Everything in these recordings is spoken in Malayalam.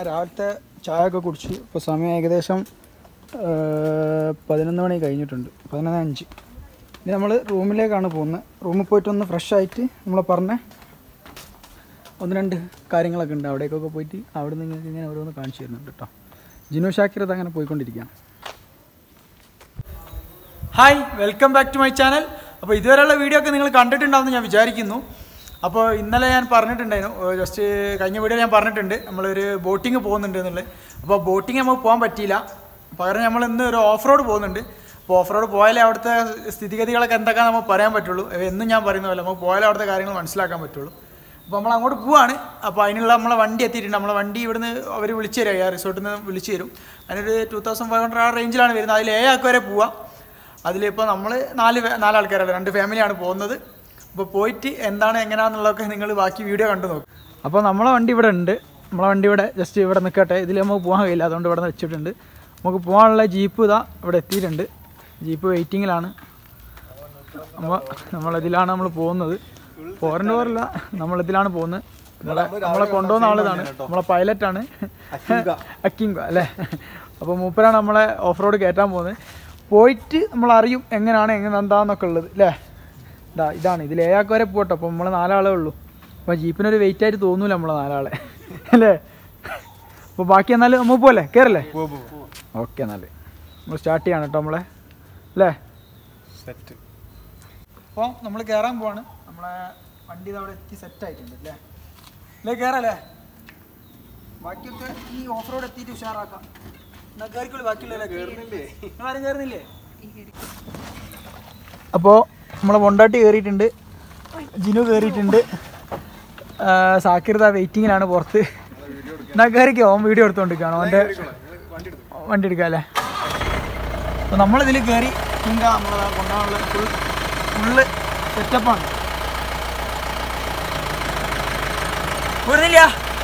രാവിലത്തെ ചായ ഒക്കെ കുടിച്ച് ഇപ്പോൾ സമയം ഏകദേശം ആ, പതിനൊന്ന് മണി കഴിഞ്ഞിട്ടുണ്ട് പതിനൊന്ന് അഞ്ച് ഇനി നമ്മൾ റൂമിലേക്കാണ് പോകുന്നത് റൂമിൽ പോയിട്ട് ഒന്ന് ഫ്രഷ് ആയിട്ട് നമ്മൾ പറഞ്ഞ ഒന്ന് രണ്ട് കാര്യങ്ങളൊക്കെ ഉണ്ട് അവിടേക്കൊക്കെ പോയിട്ട് അവിടെ നിന്ന് നിങ്ങൾക്ക് ഇങ്ങനെ ഓരോന്ന് കാണിച്ചു തരുന്നുണ്ട് കേട്ടോ ജിനു ഷാക്കിർ അത് അങ്ങനെ പോയിക്കൊണ്ടിരിക്കുകയാണ് hi welcome back to my channel അപ്പോൾ ഇതുവരെയുള്ള വീഡിയോ ഒക്കെ നിങ്ങൾ കണ്ടിട്ടുണ്ടാവുമെന്ന് ഞാൻ വിചാരിക്കുന്നു അപ്പോൾ ഇന്നലെ ഞാൻ പറഞ്ഞിട്ടുണ്ടായിരുന്നു ജസ്റ്റ് കഴിഞ്ഞ വീഡിയോ ഞാൻ പറഞ്ഞിട്ടുണ്ട് നമ്മളൊരു ബോട്ടിങ് പോകുന്നുണ്ട് എന്നുള്ളത് അപ്പോൾ ബോട്ടിങ് നമുക്ക് പോകാൻ പറ്റിയില്ല പകരം നമ്മൾ ഇന്ന് ഒരു ഓഫ് റോഡ് പോകുന്നുണ്ട് അപ്പോൾ ഓഫ് റോഡ് പോയാലേ അവിടുത്തെ സ്ഥിതിഗതികളൊക്കെ എന്തൊക്കെ നമുക്ക് പറയാൻ പറ്റുള്ളൂ എന്നും ഞാൻ പറയുന്ന പോലെ നമുക്ക് പോയാലേ അവിടുത്തെ കാര്യങ്ങൾ മനസ്സിലാക്കാൻ പറ്റുള്ളൂ അപ്പോൾ നമ്മൾ അങ്ങോട്ട് പോവാണ് അപ്പോൾ അതിനുള്ള നമ്മളെ വണ്ടി എത്തിയിട്ടുണ്ട് നമ്മളെ വണ്ടി ഇവിടുന്ന് അവർ വിളിച്ചു തരും ആ റിസോർട്ടിൽ നിന്ന് വിളിച്ചു തരും അതിനൊരു ടു തൗസൻഡ് ഫൈവ് ഹൺഡ്രഡ് ആ റേഞ്ചിലാണ് വരുന്നത് അതിൽ ഏഴ് ആൾക്ക് വരെ പോവാം അതിലിപ്പോൾ നമ്മൾ നാല് ഫേ- നാലാൾക്കാരല്ല രണ്ട് ഫാമിലിയാണ് പോകുന്നത് അപ്പോൾ പോയിട്ട് എന്താണ് എങ്ങനെയാണെന്നുള്ളതൊക്കെ നിങ്ങൾ ബാക്കി വീഡിയോ കണ്ടു നോക്കും അപ്പോൾ നമ്മളെ വണ്ടി ഇവിടെ ഉണ്ട് നമ്മളെ വണ്ടി ഇവിടെ ജസ്റ്റ് ഇവിടെ നിൽക്കട്ടെ ഇതിൽ നമുക്ക് പോകാൻ കഴിയില്ല അതുകൊണ്ട് ഇവിടെ വെച്ചിട്ടുണ്ട് നമുക്ക് പോകാനുള്ള ജീപ്പ് ഇതാ ഇവിടെ എത്തിയിട്ടുണ്ട് ജീപ്പ് വെയിറ്റിങ്ങിലാണ് നമ്മൾ നമ്മളിതിലാണ് നമ്മൾ പോകുന്നത് ഫോറിൻ ടൂറല്ല നമ്മളിതിലാണ് പോകുന്നത് നമ്മളെ നമ്മളെ കൊണ്ടുപോകുന്ന ആളിതാണ് നമ്മളെ പൈലറ്റാണ് അക്കിങ്ക അല്ലേ അപ്പോൾ മൂപ്പരാണ് നമ്മളെ ഓഫ് റോഡ് കയറ്റാൻ പോകുന്നത് പോയിട്ട് നമ്മൾ അറിയും എങ്ങനെയാണ് എങ്ങനെ എന്താന്നൊക്കെ ഉള്ളത് അല്ലേ ഇതാ ഇതാണ് ഇതിൽ ഏഴാൾക്ക് വരെ പോട്ടെ അപ്പോൾ നമ്മൾ നാലാളേ ഉള്ളൂ അപ്പോൾ ജീപ്പിനൊരു വെയിറ്റ് ആയിട്ട് തോന്നൂല നമ്മളെ നാലാളെ അല്ലേ അപ്പോൾ ബാക്കി എന്നാൽ നമ്മൾ പോലെ കയറല്ലേ ഓക്കെ എന്നാൽ നമ്മൾ സ്റ്റാർട്ട് ചെയ്യാണ് കേട്ടോ നമ്മളെ അല്ലേ സെറ്റ് അപ്പോൾ നമ്മൾ കയറാൻ പോവാണ് നമ്മളെ വണ്ടി ഇത് അവിടെ എത്തി സെറ്റ് ആയിട്ടുണ്ട് അല്ലേ അല്ലേ കയറല്ലേ ബാക്കിയൊക്കെ ഈ ഓഫ് റോഡ് എത്തിയിട്ട് ഉഷാറാക്കാം എന്നാ കയറിക്കോളൂ ബാക്കിയുള്ള ആരും കയറുന്നില്ലേ അപ്പോൾ നമ്മളെ പൊണ്ടാട്ടി കയറിയിട്ടുണ്ട് ജിനു കയറിയിട്ടുണ്ട് സാക്കിർത വെയിറ്റിങ്ങിലാണ് പുറത്ത് എന്നാ കയറിക്കോ ഓൻ വീഡിയോ എടുത്തോണ്ടിരിക്കുകയാണോ അവൻ്റെ വണ്ടി എടുക്കാം അല്ലേ അപ്പോൾ നമ്മളിതിൽ കയറി ఇంకా നമ്മളെ കൊണ്ടുപോകാനുള്ള ഫുൾ ഫുള്ള് സെറ്റപ്പാണ് പോരുന്നില്ല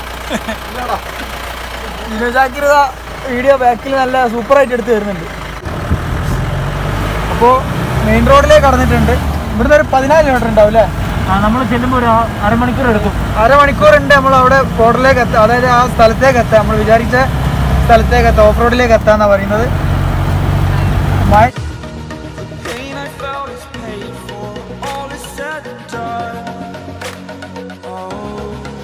ജാക്കിരത വീഡിയോ ബാക്കിൽ നല്ല സൂപ്പറായിട്ട് എടുത്ത് തരുന്നുണ്ട് അപ്പോൾ മെയിൻ റോഡിലേക്ക് കടന്നിട്ടുണ്ട് ഇവിടുന്ന് ഒരു പതിനാല് കിലോമീറ്റർ ഉണ്ടാവും അല്ലേ നമ്മൾ ചെല്ലുമ്പോൾ ഒരു അരമണിക്കൂർ എടുക്കും അരമണിക്കൂറുണ്ട് നമ്മൾ അവിടെ ബോർഡറിലേക്ക് എത്താം അതായത് ആ സ്ഥലത്തേക്ക് എത്താം നമ്മൾ വിചാരിച്ച സ്ഥലത്തേക്ക് എത്താം ഓഫ് റോഡിലേക്ക് എത്താന്നാണ് പറയുന്നത് മഴ pain I felt is paid for. All is said and done. Oh,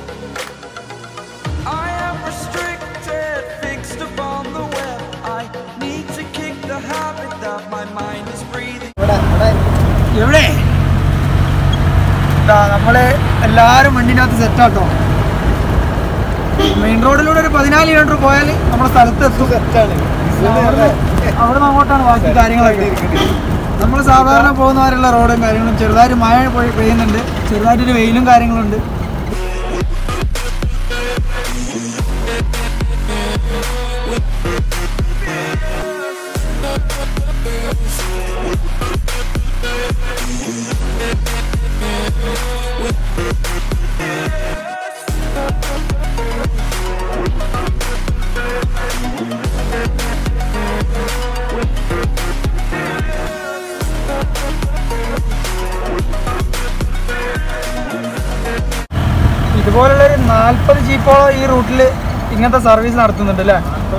I am restricted, fixed upon the web. I need to kick the habit that my mind is breathing. എവിടെ ഇതാ നമ്മള് എല്ലാരും വണ്ടിനകത്ത് സെറ്റാട്ടോ മെയിൻ റോഡിലൂടെ ഒരു പതിനാല് കിലോമീറ്റർ പോയാൽ നമ്മുടെ സ്ഥലത്ത് എത്തും അവിടെ അങ്ങോട്ടാണ് ബാക്കി കാര്യങ്ങളൊക്കെ നമ്മൾ സാധാരണ പോകുന്നവരുള്ള റോഡും കാര്യങ്ങളും ചെറുതായിട്ട് മഴ പോയി പെയ്യുന്നുണ്ട് ചെറുതായിട്ടൊരു വെയിലും കാര്യങ്ങളുണ്ട് ഇതുപോലുള്ള ഒരു നാല്പത് ജീപ്പോളം ഈ റൂട്ടിൽ ഇങ്ങനത്തെ സർവീസ് നടത്തുന്നുണ്ട് അല്ലേ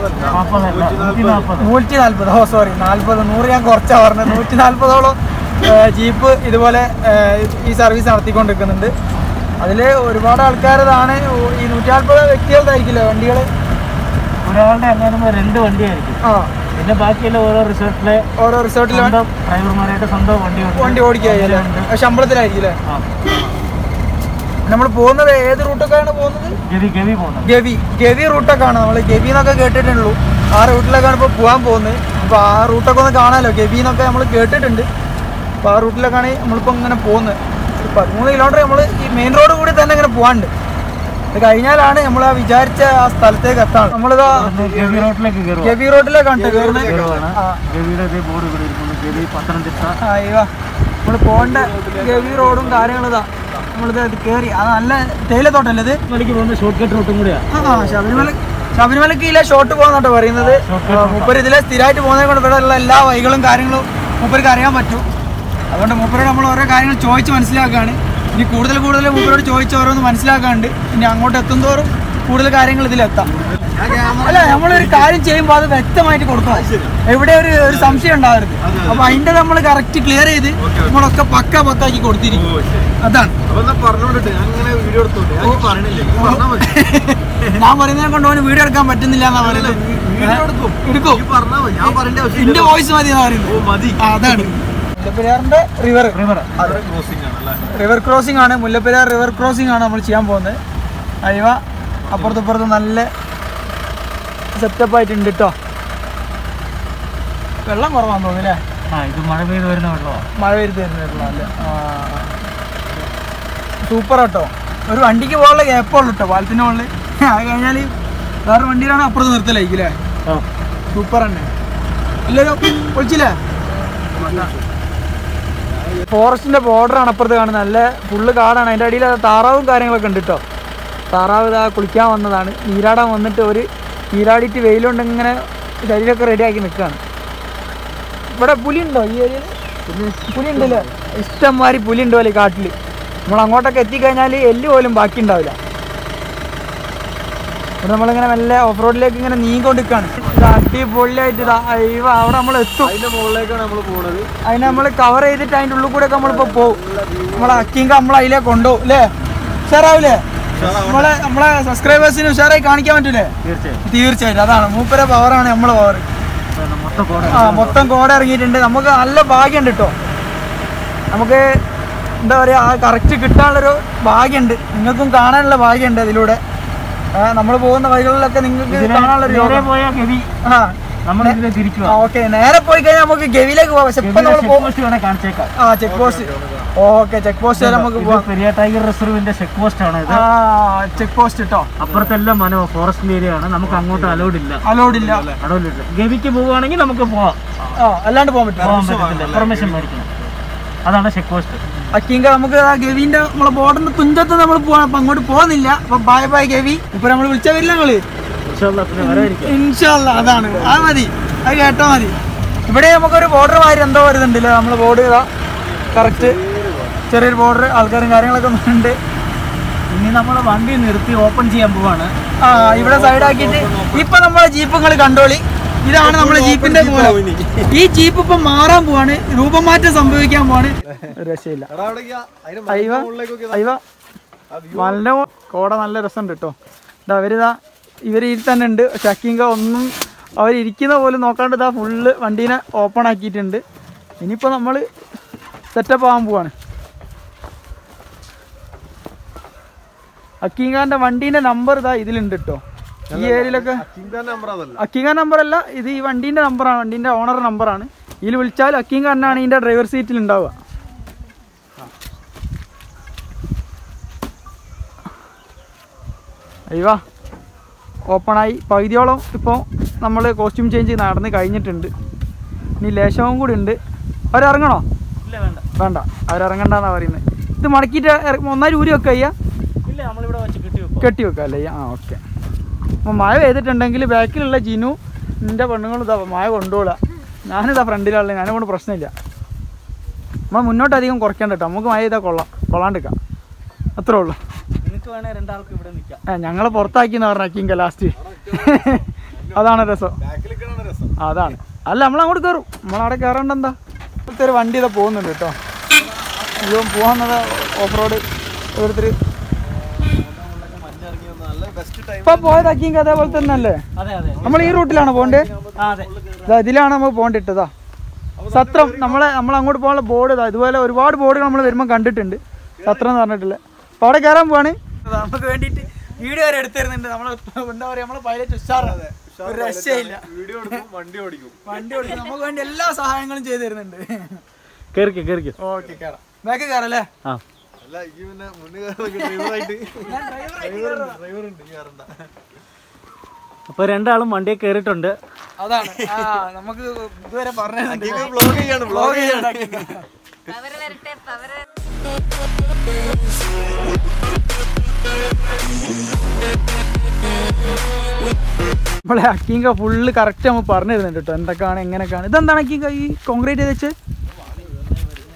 നൂറ്റി നാല്പത് ഓ സോറി നാല്പത് നൂറ് ഞാൻ കുറച്ചാ പറഞ്ഞത് നൂറ്റി നാല്പതോളം ജീപ്പ് ഇതുപോലെ ഏഹ്, ഈ സർവീസ് നടത്തിക്കൊണ്ടിരിക്കുന്നുണ്ട് അതിൽ ഒരുപാട് ആൾക്കാരതാണ് ഈ നൂറ്റി നാൽപ്പത് വ്യക്തികളായിരിക്കില്ലേ വണ്ടികൾ ഒരാളുടെ അങ്ങനെ രണ്ട് വണ്ടിയായിരിക്കും ആ പിന്നെ ബാക്കിയുള്ള ഓരോ റിസോർട്ടിലെ ഓരോ റിസോർട്ടിൽ സ്വന്തം ഡ്രൈവർമാരായിട്ട് സ്വന്തം വണ്ടി ഉണ്ട്. വണ്ടി ഓടിക്കുകയല്ലേ ശമ്പളത്തിലായിരിക്കില്ലേ ആ. നമ്മൾ പോകുന്നത് ഏത് റൂട്ടൊക്കെയാണ് പോകുന്നത് ഗവി ഗവി പോകുന്നത് ഗവി ഗവി റൂട്ടൊക്കെ ആണ് നമ്മൾ ഗവി എന്നൊക്കെ കേട്ടിട്ടുള്ളൂ ആ റൂട്ടിലൊക്കെയാണ് ഇപ്പോൾ പോകാൻ പോകുന്നത് അപ്പോൾ ആ റൂട്ടൊക്കെ ഒന്ന് കാണാമല്ലോ ഗവി എന്നൊക്കെ നമ്മൾ കേട്ടിട്ടുണ്ട് അപ്പോൾ ആ റൂട്ടിലൊക്കെയാണ് നമ്മളിപ്പോൾ ഇങ്ങനെ പോകുന്നത് ഒരു പതിമൂന്ന് കിലോമീറ്റർ നമ്മൾ ഈ മെയിൻ റോഡ് കൂടി തന്നെ ഇങ്ങനെ പോകാണ്ട് ഇത് കഴിഞ്ഞാലാണ് നമ്മൾ ആ വിചാരിച്ച ആ സ്ഥലത്തേക്ക് എത്താൻ നമ്മളിതാ ഒന്ന് ഗവി റോഡിലേക്ക് കയറുക ഗവി റോഡിലേക്കാണ് കയറുന്നത് കയറുവാണ് ആ ഗവിയുടെ ഇതേ ബോർഡ് ഇവിടെ ഇരിക്കുന്നു ഗവി പത്തനംതിട്ട അയ്യോ നമ്മൾ പോകേണ്ട ഗവി റോഡും കാര്യങ്ങളും ഇതാ നമ്മളിത് ഇത് കയറി അത് നല്ല തേയിലത്തോട്ടല്ലേ ഇത് മലയ്ക്ക് പോകുന്ന ഷോർട്ട് കട്ട് റൂട്ടും കൂടിയാ ആ ശബരിമല ശബരിമലക്ക് ഇതിലെ ഷോട്ട് പോകുന്നോട്ടോ പറയുന്നത് മൂപ്പര് ഇതിലെ സ്ഥിരമായിട്ട് പോകുന്നത് കൊണ്ട് ഇവിടെ ഉള്ള എല്ലാ വഴികളും കാര്യങ്ങളും മൂപ്പർക്ക് അറിയാൻ പറ്റും അതുകൊണ്ട് മൂപ്പരോട് നമ്മൾ ഓരോ കാര്യങ്ങൾ ചോദിച്ച് മനസ്സിലാക്കുകയാണ് ഇനി കൂടുതൽ കൂടുതൽ മൂപ്പരോട് ചോദിച്ച് ഓരോന്ന് മനസ്സിലാക്കാണ്ട് ഇനി അങ്ങോട്ട് എത്തുന്തോറും കൂടുതൽ കാര്യങ്ങൾ ഇതിലെത്താം അല്ല നമ്മളൊരു കാര്യം ചെയ്യുമ്പോൾ അത് വ്യക്തമായിട്ട് കൊടുക്കണം എവിടെ ഒരു ഒരു സംശയം ഉണ്ടാവരുത് അപ്പൊ അതിന്റെ നമ്മൾ കറക്റ്റ് ക്ലിയർ ചെയ്ത് നമ്മളൊക്കെ പക്ക പക്കാക്കി കൊടുത്തിരിക്കും അതാണ് അപ്പൊ എന്നാ പറഞ്ഞോണ്ടിട്ട് ഞാൻ അങ്ങനെ വീഡിയോ എടുത്തോണ്ട് ഞാൻ പറയണില്ലേ നീ പറഞ്ഞാ മതി ഞാൻ പറയുന്നതിനെ കൊണ്ട് അവന് വീഡിയോ എടുക്കാൻ പറ്റുന്നില്ല എന്നാ പറയുന്നത് വീഡിയോ എടുക്കും എടുക്കും നീ പറഞ്ഞാ മതി ഞാൻ പറയേണ്ട എന്റെ ആവശ്യമില്ല വോയിസ് മതി എന്നാ പറയുന്നത് ഓ മതി ആ, അതാണ് മുല്ലപ്പെരിയാറിന്റെ റിവർ റിവർ അതൊരു ക്രോസിംഗ് ആണ് അല്ലേ റിവർ ക്രോസിംഗ് ആണ് മുല്ലപ്പെരിയാർ റിവർ ക്രോസിംഗ് ആണ് നമ്മൾ ചെയ്യാൻ പോകുന്നത് അയവ അപ്പുറത്തും ഇപ്പുറത്തും നല്ല സെറ്റപ്പ് ആയിട്ടുണ്ട് കേട്ടോ വെള്ളം കുറവാന്ന് തോന്നുന്നു അല്ലേ ആ ഇത് മഴ പെയ്ത് വരുന്ന വെള്ളമാണ് മഴ വരുത്തി തരുന്നില്ല അല്ലേ സൂപ്പർ കേട്ടോ ഒരു വണ്ടിക്ക് പോകാനുള്ള ഗ്യാപ്പുള്ളൂ കേട്ടോ പാലത്തിൻ്റെ മുകളിൽ അത് കഴിഞ്ഞാൽ വേറെ വണ്ടിയിലാണ് അപ്പുറത്ത് നിർത്തലായിരിക്കും അല്ലേ ആ സൂപ്പർ തന്നെ എല്ലാവരും ഒളിച്ചില്ലേ ഫോറസ്റ്റിന്റെ ബോർഡർ ആണ് അപ്പുറത്ത് കാണുന്നത് നല്ല ഫുള്ള് കാടാണ് അതിൻ്റെ അടിയിൽ താറാവും കാര്യങ്ങളൊക്കെ ഉണ്ട് കേട്ടോ താറാവ് ഇതാ കുളിക്കാൻ വന്നതാണ് നീരാടാൻ വന്നിട്ട് ഒരു നീരാടിയിട്ട് വെയിലുണ്ട് ഇങ്ങനെ ശരീരമൊക്കെ റെഡിയാക്കി നിൽക്കുകയാണ് ഇവിടെ പുലി ഉണ്ടോ ഈ ഏരിയയിൽ പുലി ഉണ്ടല്ലേ ഇഷ്ടംമാതിരി പുലി ഉണ്ട് പോലെ ഈ കാട്ടിൽ നമ്മൾ അങ്ങോട്ടൊക്കെ എത്തിക്കഴിഞ്ഞാൽ എല്ല് പോലും ബാക്കി ഉണ്ടാവില്ല ഇവിടെ നമ്മളിങ്ങനെ മെല്ലെ ഓഫ് റോഡിലേക്ക് ഇങ്ങനെ നീങ്ങിക്കൊണ്ടിരിക്കുകയാണ് ഇത് അടിപൊളിയായിട്ട് ഇതാ അയ്യോ അവിടെ നമ്മൾ എത്തും അതിന്റെ മുകളിലേക്കാണ് നമ്മൾ പോണത് അതിനെ നമ്മൾ കവർ ചെയ്തിട്ട് അതിൻ്റെ ഉള്ളിൽ കൂടെ ഒക്കെ നമ്മളിപ്പോൾ പോകും നമ്മളെ അക്കിങ്ക നമ്മൾ അതിലേക്ക് കൊണ്ടുപോകും അല്ലേ ഉഷാറാവില്ലേ നമ്മളെ നമ്മളെ സബ്സ്ക്രൈബേഴ്സിന് ഉഷാറായി കാണിക്കാൻ പറ്റൂലേ തീർച്ചയായും തീർച്ചയായിട്ടും അതാണ് മൂപ്പര പവറാണ് നമ്മളെ പവർ ഇപ്പൊ മൊത്തം കോട ആ മൊത്തം കോട ഇറങ്ങിയിട്ടുണ്ട് നമുക്ക് നല്ല ഭാഗ്യമുണ്ട് കേട്ടോ നമുക്ക് എന്താ പറയുക ആ കറക്റ്റ് കിട്ടാനുള്ളൊരു ഭാഗ്യമുണ്ട് നിങ്ങൾക്കും കാണാനുള്ള ഭാഗ്യമുണ്ട് അതിലൂടെ നമ്മൾ പോകുന്ന വഴികളിലൊക്കെ നിങ്ങൾക്ക് കാണാനുള്ളൊരു നേരെ യോഗം. പോയാൽ ഗവി ആ നമ്മൾ ഇതിലെ തിരിച്ചു ആ ഓക്കെ നേരെ പോയി കഴിഞ്ഞാൽ നമുക്ക് ഗവിയിലേക്ക് പോവാം പക്ഷെ ഇപ്പം നമ്മൾ പോകും പോസ്റ്റ് വേണേ കാണിച്ചേക്കാം ആ check post okay check post വരെ നമുക്ക് ഇത് പോവാം പെരിയ ടൈഗർ റിസർവിന്റെ ചെക്ക് പോസ്റ്റ് ആണ് ഇത് ആ ചെക്ക് പോസ്റ്റ് കേട്ടോ അപ്പുറത്തെല്ലാം മനോ ഫോറസ്റ്റ് ഏരിയ ആണ് നമുക്ക് അങ്ങോട്ട് അലൗഡ് ഇല്ല അലോഡ് ഇല്ല അലൗഡ് ഇല്ല ഗവിക്ക് പോവുകയാണെങ്കിൽ നമുക്ക് പോവാം ആ അല്ലാണ്ട് പോകാൻ പറ്റും പോകാൻ പറ്റത്തില്ല പെർമിഷൻ മേടിക്കണം അതാണ് ചെക്ക് പോസ്റ്റ് അക്കിങ്ക നമുക്ക് ആ ഗവിന്റെ നമ്മളെ ബോർഡറിന്റെ തുഞ്ചത്ത് നമ്മൾ പോവാണ് അപ്പൊ അങ്ങോട്ട് പോകുന്നില്ല അപ്പൊ ബായ് ബായ് ഗവി ഇപ്പൊ നമ്മൾ വിളിച്ചാ വരില്ല നിങ്ങള് പിന്നെ വരാതിരിക്കാം ഇൻഷാല്ല അതാണ് അത് മതി അത് കേട്ടാ മതി ഇവിടെ നമുക്കൊരു ബോർഡർ മാതിരി എന്തോ വരുന്നുണ്ടല്ലോ നമ്മള് ബോർഡ് ഇതാ കറക്റ്റ് ചെറിയൊരു ബോർഡർ ആൾക്കാരും കാര്യങ്ങളൊക്കെ ഉണ്ട് ഇനി നമ്മൾ വണ്ടി നിർത്തി ഓപ്പൺ ചെയ്യാൻ പോവാണ് ആ ഇവിടെ സൈഡാക്കിയിട്ട് ഇപ്പൊ നമ്മളെ ജീപ്പുകൾ കണ്ടോളി ഇതാണ് നമ്മളെ ജീപ്പിന്റെ മൂലം ഈ ജീപ്പ് ഇപ്പൊ മാറാൻ പോവാണ് രൂപമാറ്റം സംഭവിക്കാൻ പോവാണ് രക്ഷയില്ല എടാ അവിടേക്ക് അതിന്റെ അയവ മുകളിലേക്കൊക്കെ അയവ നല്ല കോട നല്ല രസമുണ്ട് കേട്ടോ ഇതാ അവരിതാ ഇവർ ഇതിൽ തന്നെ ഉണ്ട് പക്ഷെ അക്കിങ്ക ഒന്നും അവരിയ്ക്കുന്ന പോലും നോക്കാണ്ട് ഇതാ ഫുള്ള് വണ്ടീനെ ഓപ്പൺ ആക്കിയിട്ടുണ്ട് ഇനിയിപ്പോൾ നമ്മൾ സെറ്റപ്പ് ആകാൻ പോവാണ് അക്കിങ്കാൻ്റെ വണ്ടീൻ്റെ നമ്പർ ഇതാ ഇതിലുണ്ട് കേട്ടോ ഈ ഏരിയയിലൊക്കെ ചിന്താ നമ്പർ അതല്ല അക്കിങ്ക നമ്പർ അല്ല ഇത് ഈ വണ്ടീൻ്റെ നമ്പറാണ് വണ്ടീൻ്റെ ഓണർ നമ്പറാണ് ഇതിൽ വിളിച്ചാൽ അക്കിങ്ക തന്നെയാണ് ഇതിൻ്റെ ഡ്രൈവർ സീറ്റിൽ ഉണ്ടാവുക അയ്യോ ഓപ്പണായി പകുതിയോളം ഇപ്പോൾ നമ്മൾ കോസ്റ്റ്യൂം ചേഞ്ച് നടന്ന് കഴിഞ്ഞിട്ടുണ്ട് ഇനി ലേശവും കൂടി ഉണ്ട് അവരിറങ്ങണോ ഇല്ല വേണ്ട വേണ്ട അവരിറങ്ങണ്ടെന്നാണ് പറയുന്നത് ഇത് മടക്കിയിട്ട് ഇറ- ഒന്നായി ഊരി വെക്കുക അയ്യാ ഇല്ല നമ്മളിവിടെ വെച്ച് കിട്ടി വെക്കും കെട്ടി വെക്കുക അല്ലേ ആ ഓക്കെ അപ്പോൾ മഴ പെയ്തിട്ടുണ്ടെങ്കിൽ ബാക്കിലുള്ള ജിനു നിൻ്റെ പെണ്ണുങ്ങളും ഇതാ മഴ കൊണ്ടുപോകുക ഞാനിതാ ഫ്രണ്ടിലുള്ള ഞാനെ കൊണ്ട് പ്രശ്നമില്ല നമ്മൾ മുന്നോട്ട് അധികം കുറയ്ക്കേണ്ട കേട്ടോ നമുക്ക് മഴ ചെയ്താൽ കൊള്ളാം കൊള്ളാണ്ടിരിക്കാം അത്രേ ഉള്ളൂ നിങ്ങൾക്ക് വേണേ രണ്ടാൾക്ക് ഇവിടെ നിൽക്കാം ഏ ഞങ്ങളെ പുറത്താക്കി എന്ന് പറഞ്ഞ കിങ്ക ലാസ്റ്റ് അതാണ് രസം ബാക്കിലേക്കാണ് രസം ആ, അതാണ് അല്ല നമ്മൾ അങ്ങോട്ട് കയറും നമ്മളവിടെ കയറേണ്ട എന്താ ഇപ്പോഴത്തെ ഒരു വണ്ടി ഇതാ പോകുന്നുണ്ട് കേട്ടോ ഇതും പോകാന്നത് ഓഫ് റോഡ് ഓരോരുത്തർ മഞ്ഞിറങ്ങി വന്ന നല്ല ബെസ്റ്റ് ടൈം ഇപ്പൊ പോയതാക്കിയെങ്കിൽ അതേപോലെ തന്നെ അല്ലേ അതെ അതെ നമ്മൾ ഈ റൂട്ടിലാണ് പോകണ്ടേ ആ അതെ ഇതാ ഇതിലാണ് നമ്മൾ പോകേണ്ടിട്ടതാ സത്രം നമ്മളെ നമ്മൾ അങ്ങോട്ട് പോകാനുള്ള ബോർഡ് ഇതാ ഇതുപോലെ ഒരുപാട് ബോർഡുകൾ നമ്മൾ വരുമ്പോൾ കണ്ടിട്ടുണ്ട് സത്രം എന്ന് പറഞ്ഞിട്ടില്ല അപ്പോൾ അവിടെ കയറാൻ പോവാണ് നമുക്ക് വേണ്ടിയിട്ട് വീഡിയോ വരെ എടുത്തിരുന്നുണ്ട് നമ്മൾ എന്താ പറയുക നമ്മളെ പൈലറ്റ് ഉഷാറാണ് ഒരു രക്ഷയില്ല വീഡിയോ എടുക്കും വണ്ടി ഓടിക്കും വണ്ടി ഓടിക്കും നമുക്ക് വേണ്ടി എല്ലാ സഹായങ്ങളും ചെയ്തു തരുന്നുണ്ട് കയറിക്കോ കയറിക്കോ ഓക്കെ കയറാം ബാക്ക് കയറല്ലേ ആ അല്ല ഈ പിന്നെ മുന്നേ ഡ്രൈവറായിട്ട് ഡ്രൈവർ ഉണ്ട് ഈ കയറണ്ട അപ്പോൾ രണ്ടാളും വണ്ടിയെ കയറിയിട്ടുണ്ട് അതാണ് ആ നമുക്ക് ഇതുവരെ പറഞ്ഞു ബ്ലോഗ് ചെയ്യാണ് ബ്ലോഗ് ചെയ്യാണ് പവർ വരട്ടെ പവർ നമ്മളെ അക്കീങ്ക ഫുള്ള് കറക്റ്റ് നമ്മൾ പറഞ്ഞു തരുന്നുണ്ട് കേട്ടോ എന്തൊക്കെയാണ് എങ്ങനെയൊക്കെയാണ് ഇതെന്താണ് അക്കീങ്ക ഈ കോൺക്രീറ്റ് ചെയ്ത് വെച്ച്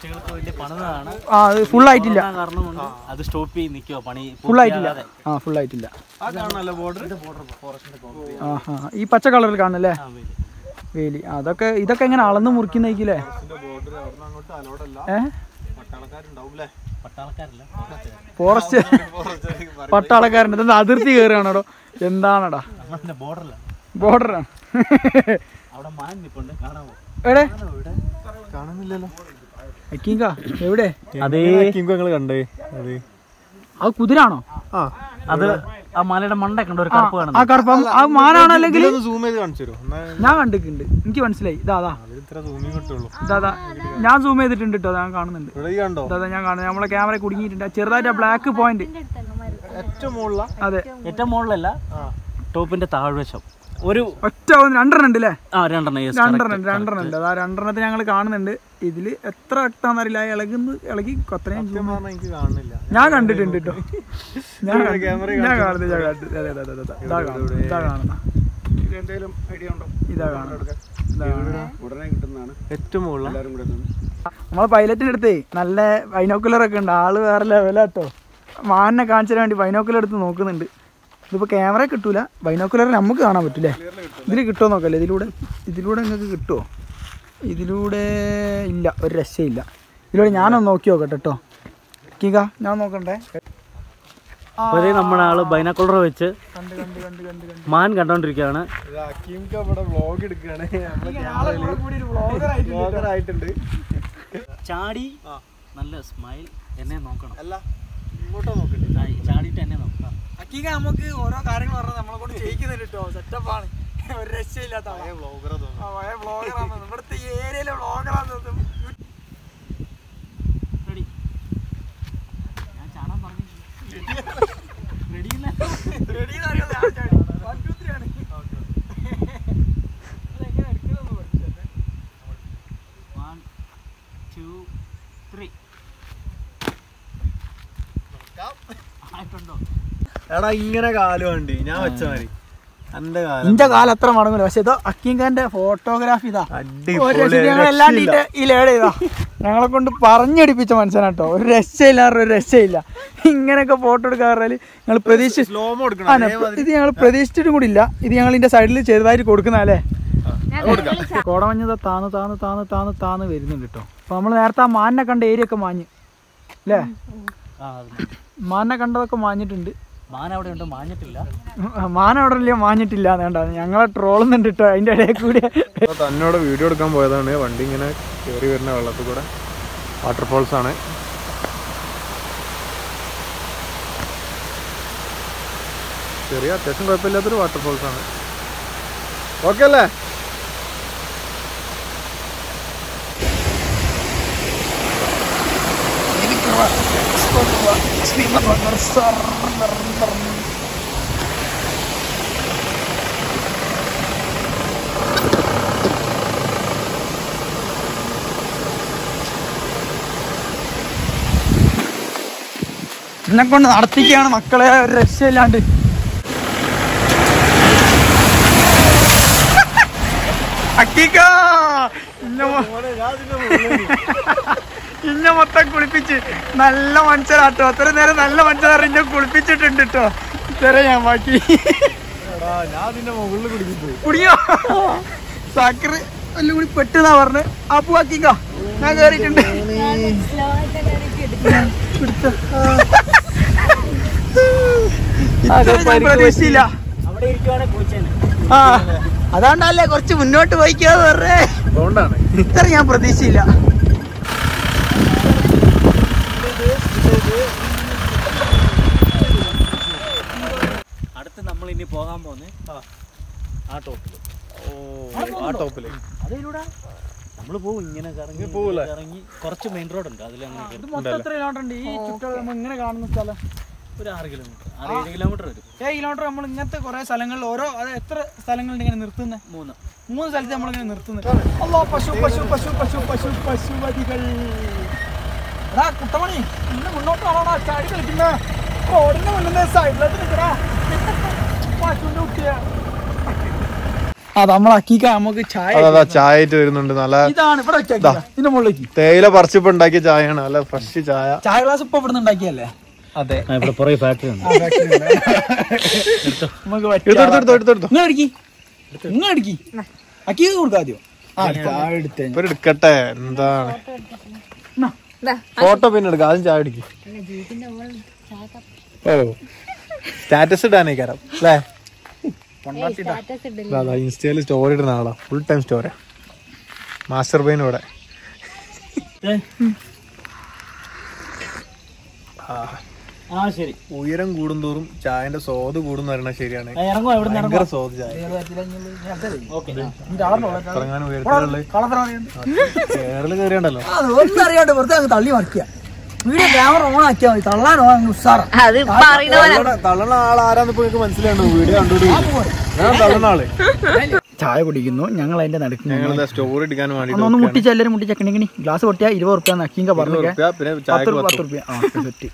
പോസ്റ്റുകൾക്ക് വേണ്ടി പണിതാണ് ആ അത് ഫുൾ ആയിട്ടില്ല കാരണം കൊണ്ട് അത് സ്റ്റോപ്പ് ചെയ്ത് നിൽക്കുവോ പണി ഫുൾ ആയിട്ടില്ല ആ ഫുൾ ആയിട്ടില്ല ആ കാണാനല്ലോ ബോർഡർ ആ ഹാ ഈ പച്ച കളറിൽ കാണുന്നല്ലേ വേലി അതൊക്കെ ഇതൊക്കെ എങ്ങനെ അളന്ന് മുറിക്കുന്നേക്കില്ലേ ബോർഡർ അവിടെ അങ്ങോട്ട് അലോടല്ല ഏ പട്ടാളക്കാരുണ്ടാവും അല്ലേ പട്ടാളക്കാരല്ല ഫോറസ്റ്റ് പട്ടാളക്കാരൻ്റെ എന്താ അതിർത്തി കയറുകയാണോ എന്താണടാ നമ്മളിന്റെ ബോർഡറില്ല ബോർഡറാണ് അവിടെ മാൻ നിപ്പുണ്ട് കാണാമോ എവിടെ കാണുന്നില്ലല്ലോ അക്കീങ്ക എവിടെ അതേ ഞങ്ങൾ കണ്ടേ അതെ അത് കുതിരാണോ ആ അത് ആ മലയുടെ മണ്ട കണ്ട ഒരു കറുപ്പ് ആ കാണുന്നത് കറുപ്പം ആ മാനാണോ അല്ലെങ്കിൽ ഇതിലൊന്ന് സൂം ചെയ്ത് കാണിച്ചു തരുമോ എന്നാ ഞാൻ കണ്ടിട്ടുണ്ട് എനിക്ക് മനസ്സിലായി ഇതാ അതാ അതിൽ ഇത്ര സൂമിങ് കിട്ടുള്ളൂ ഇതാ അതാ ഞാൻ സൂം ചെയ്തിട്ടുണ്ട് കേട്ടോ ഞാൻ കാണുന്നുണ്ട് ഇവിടെ ഈ കണ്ടോ ഇതാ അതാ ഞാൻ കാണുന്നത് നമ്മളെ ക്യാമറ കുടുങ്ങിയിട്ടുണ്ട് ആ ചെറുതായിട്ട് ആ ബ്ലാക്ക് പോയിന്റ് ഏറ്റവും മുകളില അതെ ഏറ്റവും മുകളിലല്ല ടോപ്പിന്റെ താഴ്വശം ഒരു ഒറ്റ ഒന്ന് രണ്ടെണ്ണം ഉണ്ട് അല്ലേ ആ രണ്ടെണ്ണം yes, രണ്ടെണ്ണം correct, ഉണ്ട് രണ്ടെണ്ണം ഉണ്ട് അതാ രണ്ടെണ്ണത്തിന് ഞങ്ങൾ കാണുന്നുണ്ട് ഇതില് എത്ര വ്യക്തമാണെന്നറിയില്ല ഇളകുന്നു ഇളകി അത്രയും zoom പറഞ്ഞാൽ എനിക്ക് കാണുന്നില്ല ഞാൻ കണ്ടിട്ടുണ്ട് കേട്ടോ ഞാൻ ഇവിടെ കണ്ടു. camera ഞാൻ കാണുന്നത് ഞാൻ കണ്ടു അതെ അതെ അതെ അതെ ഇതാ കാണുന്നത് ഇതാ കാണുന്ന ഇത് എന്തെങ്കിലും ഐഡിയ ഉണ്ടോ ഇതാ കാണുന്നത് ഇതാ കാണുന്നത്. ഉടനെ കിട്ടുന്നതാണ് ഏറ്റവും മുകളിൽ എല്ലാവരും കൂടെ നമ്മളെ പൈലറ്റിന്റെ അടുത്തേ നല്ല ബൈനോക്കുലർ ഒക്കെ ഉണ്ട് ആള് വേറെ ലെവലാട്ടോ മാനിനെ കാണിച്ചു തരാൻ വേണ്ടി ബൈനോക്കുലർ എടുത്ത് നോക്കുന്നുണ്ട് ഇതിപ്പോ ക്യാമറ കിട്ടൂല ബൈനോക്കുലർ നമുക്ക് കാണാൻ പറ്റൂലേ ഇതിൽ കിട്ടുമോ നോക്കല്ലേ ഇതിലൂടെ ഇതിലൂടെ നിങ്ങൾക്ക് കിട്ടുമോ ഇതിലൂടെ ഇല്ല ഒരു രക്ഷയില്ല ഇതിലൂടെ ഞാനൊന്ന് നോക്കി നോക്കട്ടെ കേട്ടോ കീക ഞാൻ നോക്കണ്ടേ അപ്പൊ ഇതേ നമ്മുടെ ആള് ബൈനാക്കുളർ വെച്ച് കണ്ട് കണ്ട് കണ്ട് കണ്ട് കണ്ട് മാൻ കണ്ടോണ്ടിരിക്കുകയാണ് അക്കീംക്ക് ഇവിടെ വ്ളോഗ് എടുക്കുകയാണ് നമ്മളെ ക്യാമറയിൽ വ്ളോഗർ ആയിട്ടുണ്ട് ചാടി നല്ല സ്മൈൽ എന്നെ നോക്കണം അല്ല ഇങ്ങോട്ടോ നോക്കണ്ടേ ആ, ചാടിയിട്ട് എന്നെ നോക്കണം അക്കീക നമുക്ക് ഓരോ കാര്യങ്ങൾ പറഞ്ഞാൽ നമ്മളെ കൊണ്ട് ചെയ്യിക്കുന്നുണ്ട് കേട്ടോ സെറ്റപ്പാണ് ഒരു രക്ഷയില്ലാത്ത ആളാ. വ്ളോഗറാ തോന്നുന്നു ആ, പഴയ വ്ളോഗറാണ് ഇവിടുത്തെ ഈ ഏരിയയിലെ വ്ളോഗറാണ് റെഡി ഞാൻ ചാടാൻ പറഞ്ഞു റെഡിയില്ല റെഡി വൺ ടു ത്രീ ആയിട്ടുണ്ടോ എടാ ഇങ്ങനെ കാലം ഉണ്ട് ഞാൻ വെച്ച മാതിരി എന്റെ കാലം ഇന്റെ കാലം അത്ര മടങ്ങൂല പക്ഷെ ഇതോ അക്കിങ്കാന്റെ ഫോട്ടോഗ്രാഫി ഇതാ ഒരു അടിപൊളി രക്ഷയില്ല. ഞങ്ങൾ എല്ലാം ഡീറ്റെയിൽ ഈ ലേഡ് ചെയ്താ ഞങ്ങളെ കൊണ്ട് പറഞ്ഞടിപ്പിച്ച മനുഷ്യനാട്ടോ ഒരു രക്ഷയില്ല ഒരു രക്ഷയില്ല ഇങ്ങനെയൊക്കെ ഫോട്ടോ എടുക്കാൻ പറഞ്ഞാല് ഞങ്ങൾ പ്രതീക്ഷിച്ച് സ്ലോമോ ആ, എടുക്കണം ഇത് ഞങ്ങൾ പ്രതീക്ഷിച്ചിട്ടും കൂടി ഇല്ല ഇത് ഞങ്ങൾ ഇതിന്റെ സൈഡിൽ ചെറുതായിട്ട് കൊടുക്കുന്ന അല്ലേ കോടമഞ്ഞത് താന്ന് താന്ന് താന്ന് താന്ന് താന്ന് വരുന്നുണ്ട് കേട്ടോ അപ്പൊ നമ്മൾ നേരത്തെ ആ മാനിനെ കണ്ട ഏരിയ ഒക്കെ മാഞ്ഞ് അല്ലേ ആ അത് മതി. മാനിനെ കണ്ടതൊക്കെ മാഞ്ഞിട്ടുണ്ട് മാൻ അവിടെ ഉണ്ട് മാഞ്ഞിട്ടില്ല മാൻ അവിടെ ഇല്ല മാഞ്ഞിട്ടില്ല വേണ്ട ഞങ്ങളെ ട്രോളുന്നുണ്ട് കേട്ടോ അതിന്റെ ഇടയിൽ കൂടി തന്നോട് വീഡിയോ എടുക്കാൻ പോയതാണ് വണ്ടി ഇങ്ങനെ കയറി വരുന്ന വെള്ളത്തിൽ കൂടെ വാട്ടർഫോൾസ് ആണ് ചെറിയ അത്യാവശ്യം കുഴപ്പമില്ലാത്തൊരു വാട്ടർഫോൾസ് ആണ് ഓക്കെ അല്ലേ എന്നെ കൊണ്ട് നടത്തിക്കുകയാണ് മക്കളെ ഒരു രക്ഷയില്ലാണ്ട് അക്കീക്ക ഇന്ന മൊ- ഇന്ന മൊത്തം കുളിപ്പിച്ച് നല്ല മനുഷ്യരാട്ടോ അത്ര നേരം നല്ല മനുഷ്യരാ ഇന്നെ കുളിപ്പിച്ചിട്ടുണ്ട് കേട്ടോ ഇത്ര ഞാൻ ബാക്കി ഞാൻ അതിന്റെ മുകളിൽ കുടിക്കുന്നു കുടിയോ സാക്കറ് എല്ലാം കൂടി പെട്ടെന്നാ പറഞ്ഞ് അപ്പു അക്കീക്ക ഞാൻ കേറിയിട്ടുണ്ട് ഇത്രയും ഞാൻ പ്രതീക്ഷിച്ചില്ല അവിടെ ഇരിക്കുവാണെങ്കിൽ കുളിച്ചേനെ ആ അതാണ്ടല്ലേ കുറച്ച് മുന്നോട്ട് പോയിക്കാന്ന് പറഞ്ഞേ അതുകൊണ്ടാണ് ഇത്ര ഞാൻ പ്രതീക്ഷയില്ല അടുത്ത് നമ്മൾ ഇനി പോകാൻ പോകുന്നത് ആ ടോപ്പിൽ ഓ ആ ടോപ്പില് അതിലൂടെ നമ്മൾ പോകും ഇങ്ങനെ കറങ്ങി പോവൂലേ? ഇറങ്ങി കുറച്ച് മെയിൻ റോഡ് ഉണ്ട് അതിലങ്ങനെ ഇത് കയറി മൊത്തം എത്ര കിലോമീറ്റർ ഉണ്ട് ഈ ചുറ്റും നമ്മൾ ഇങ്ങനെ കാണുന്ന സ്ഥലം ഒരു ആറ് കിലോമീറ്റർ ആറ് ഏഴ് കിലോമീറ്റർ വരും ഏഴ് കിലോമീറ്റർ നമ്മൾ ഇങ്ങനത്തെ കുറെ സ്ഥലങ്ങളിൽ ഓരോ അത് എത്ര സ്ഥലങ്ങളുണ്ട് ഇങ്ങനെ നിർത്തുന്നത് മൂന്ന് മൂന്ന് സ്ഥലത്ത് നമ്മൾ ഇങ്ങനെ നിർത്തുന്നത് അല്ലോ പശു പശു പശു പശു പശു പശുപതികൾ എടാ കുട്ടമണി ഇന്ന് മുന്നോട്ട് ആണോടാ ചാടി കളിക്കുന്ന റോഡിന്റെ മുന്നിൽ സൈഡിലോട്ട് നിൽക്കടാ പശുവിന്റെ കുട്ടിയാ ആ നമ്മളെ അക്കീക്ക നമുക്ക് ചായ അതാ ചായ ആയിട്ട് വരുന്നുണ്ട് നല്ല ഇതാണ് ഇവിടെ വെച്ചാ ഇതിന്റെ മുകളിലേക്ക് തേയില പറിച്ചപ്പോ ഉണ്ടാക്കിയ ചായയാണ് നല്ല ഫ്രഷ് ചായ ചായ ഗ്ലാസ് ഇപ്പൊ ഇവിടുന്ന് ഉണ്ടാക്കിയല്ലേ അതെ ഇവിടെ പുറകെ ഫാക്ടറി ഉണ്ട് നമുക്ക് എടുത്തോ എടുത്തോ എടുത്തോ എടുത്തോ നിങ്ങൾ അടിക്കി നിങ്ങൾ അടിക്കി അക്കീക്ക് കൊടുക്കാതെയോ ആ ചായ എടുത്തേ ഇവര് എടുക്കട്ടെ എന്താണ് ദാ, ഫോട്ടോ പിന്നെ എടുക്കാം ആദ്യം ചായ അടിക്കും ഓ സ്റ്റാറ്റസ് ഇടാനേക്കാരം അല്ലേ അതാ ഇൻസ്റ്റയില് സ്റ്റോറി ഇടുന്ന ആളാ ഫുൾ ടൈം സ്റ്റോറി മാസ്റ്റർ ബൈൻ ഇവിടെ ആ ശരി ഉയരം കൂടുന്തോറും ചായന്റെ സ്വാദ് കൂടുന്ന പറയണത് ശരിയാണ് ആ, ഇറങ്ങും എവിടെ നിന്ന് ഭയങ്കര സ്വാദ് ചായ ഇറങ്ങാൻ ഉയരത്തിലുള്ള കേരളം കയറിയുണ്ടല്ലോ ഒന്നും അറിയാണ്ട് വെറുതെ അങ്ങ് തള്ളി മറിക്കുക വീഡിയോ ക്യാമറ ഓൺ ആക്കിയാൽ മതി തള്ളാനോ അങ്ങ് ഉസാറ അത് പറയുന്ന പോലെ തള്ളണ- തള്ളണ ആൾ ആരാന്ന് ഇപ്പൊ നിങ്ങൾക്ക് മനസ്സിലാണോ വീഡിയോ കണ്ടോടി ഞാൻ തള്ളണ ആള് ചായ കുടിക്കുന്നു ഞങ്ങൾ അതിന്റെ നടുക്ക് ഞങ്ങൾ സ്റ്റോറി എടുക്കാൻ വേണ്ടി ഒന്ന് മുട്ടിച്ച് എല്ലാവരും മുട്ടിച്ച കിണിക്കിണി ഗ്ലാസ് പൊട്ടിയാ ഇരുപത് റുപ്യ അക്കീങ്ക പറഞ്ഞു പിന്നെ പത്ത് ചായക്ക് രൂപ പത്ത് റുപ്യ ആ സെറ്റ്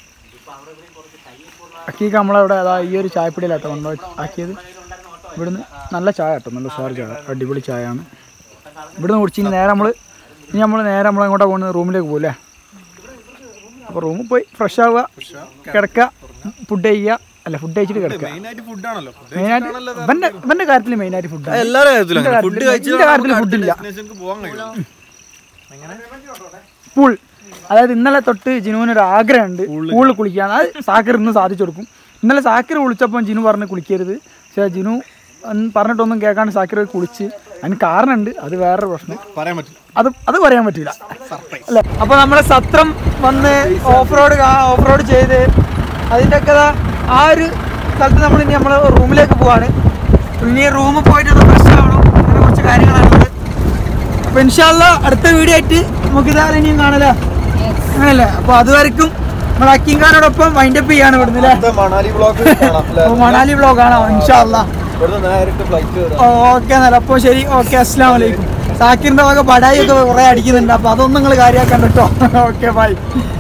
അക്കീക്ക നമ്മളവിടെ അതാ ഈ ഒരു ചായപ്പൊടിയിലാട്ടോ നമ്മൾ ആക്കിയത് ഇവിടുന്ന് നല്ല ചായ കേട്ടോ നല്ല ഉഷാർ ചായ അടിപൊളി ചായയാണ് ഇവിടുന്ന് കുടിച്ച് ഇനി നേരെ നമ്മൾ ഇനി നമ്മൾ നേരെ നമ്മൾ എങ്ങോട്ടാ പോകുന്നത് റൂമിലേക്ക് പോകും അല്ലേ അപ്പോൾ റൂമിൽ പോയി ഫ്രഷ് ആവുക കിടക്കുക ഫുഡ് കഴിക്കുക അല്ല ഫുഡ് കഴിച്ചിട്ട് കിടക്കുക മെയിനായിട്ട് ഫുഡാണല്ലോ മെയിനായിട്ട് ഇവന്റെ ഇവന്റെ കാര്യത്തിൽ മെയിനായിട്ട് ഫുഡാണ് എല്ലാവരും കാര്യത്തിലും ഇതിന്റെ ഫുഡ് കാര്യത്തില് ഇതിന്റെ കാര്യത്തില് ഫുഡില്ല പോകാൻ കഴിയും പൂൾ അതായത് ഇന്നലെ തൊട്ട് ജിനുവിന് ഒരു ആഗ്രഹമുണ്ട് പൂളിൽ കുളിക്കാൻ അത് സാക്കർ ഇന്ന് സാധിച്ചു കൊടുക്കും ഇന്നലെ സാക്കർ വിളിച്ചപ്പോൾ ജിനു പറഞ്ഞ് കുളിക്കരുത് പക്ഷേ ജിനു ഉം പറഞ്ഞിട്ടൊന്നും കേൾക്കാണ്ട് സാക്കർ പോയി കുളിച്ച് അതിന് കാരണമുണ്ട് അത് വേറൊരു പ്രശ്നം പറയാൻ പറ്റും അത് അത് പറയാൻ പറ്റില്ല അല്ലേ അപ്പൊ നമ്മളെ സത്രം വന്ന് ഓഫ് റോഡ് ഓഫ് റോഡ് ചെയ്ത് അതിൻ്റെ ഒക്കെ ദാ ആ ഒരു സ്ഥലത്ത് നമ്മൾ ഇനി നമ്മൾ റൂമിലേക്ക് പോവാണ് ഇനി റൂമിൽ പോയിട്ട് ഒന്ന് ഫ്രഷ് ആവണം അങ്ങനെ കുറച്ച് കാര്യങ്ങളാണുള്ളത് അപ്പൊ ഇൻഷാല്ല അടുത്ത വീഡിയോ ആയിട്ട് നമുക്ക് ഇതാരും ഇനിയും കാണല അങ്ങനല്ലേ അപ്പൊ അതുവരെക്കും നമ്മൾ അക്കിങ്കാനോടൊപ്പം വൈൻഡപ്പ് ചെയ്യാണ് ഇവിടുന്ന് അല്ലേ മണാലി ബ്ലോക്ക് കാണാം അല്ലേ? അപ്പൊ മണാലി വ്ലോഗ് ആണോ ഇൻഷാല്ല ഇവിടുന്ന് നേരിട്ട് ഫ്ലൈറ്റ് കയറാം ഓക്കെ എന്നല്ല അപ്പോൾ ശരി ഓക്കെ അസ്സാം വലൈക്കും സാക്കിറിന്റെ വക ബടായി ഒക്കെ കുറെ അടിക്കുന്നുണ്ട് അപ്പൊ അതൊന്നും നിങ്ങൾ കാര്യമാക്കണ്ട കേട്ടോ ഓക്കെ ബൈ